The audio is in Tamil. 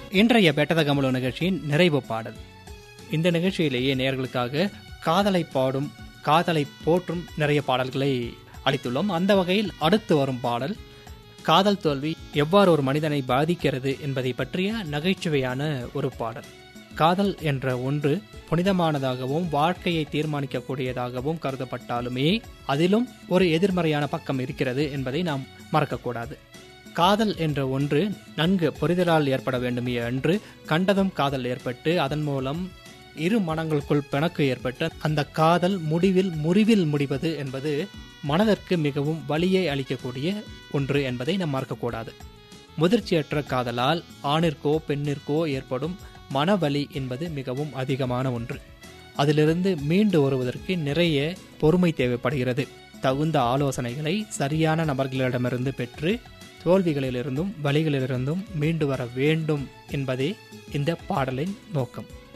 இன்றைய பெட்டதகமுலு நிகழ்ச்சியின் நிறைவு பாடல் இந்த நிகழ்ச்சியிலேயே நேர்களுக்காக காதலை பாடும் காதலை போற்றும் நிறைய பாடல்களை அளித்துள்ளோம் அந்த வகையில் அடுத்து வரும் பாடல் காதல் தோல்வி எவ்வாறு ஒரு மனிதனை பாதிக்கிறது என்பதை பற்றிய நகைச்சுவையான ஒரு பாடல் காதல் என்ற ஒன்று புனிதமானதாகவும் வாழ்க்கையை தீர்மானிக்கக்கூடியதாகவும் கருதப்பட்டாலுமே அதிலும் ஒரு எதிர்மறையான பக்கம் இருக்கிறது என்பதை நாம் மறக்கக்கூடாது காதல் என்ற ஒன்று நன்கு புரிதலால் ஏற்பட வேண்டுமே அன்று கண்டதும் காதல் ஏற்பட்டு அதன் மூலம் இரு மனங்களுக்குள் பிணக்கு ஏற்பட்டு அந்த காதல் முடிவில் முறிவில் முடிவது என்பது மனதிற்கு மிகவும் வலியை அளிக்கக்கூடிய ஒன்று என்பதை நாம் மறக்கக்கூடாது முதிர்ச்சியற்ற காதலால் ஆணிற்கோ பெண்ணிற்கோ ஏற்படும் மனவலி என்பது மிகவும் அதிகமான ஒன்று அதிலிருந்து மீண்டு வருவதற்கு நிறைய பொறுமை தேவைப்படுகிறது தகுந்த ஆலோசனைகளை சரியான நபர்களிடமிருந்து பெற்று தோல்விகளிலிருந்தும் வழிகளிலிருந்தும் மீண்டு வர வேண்டும் என்பதே இந்த பாடலின் நோக்கம்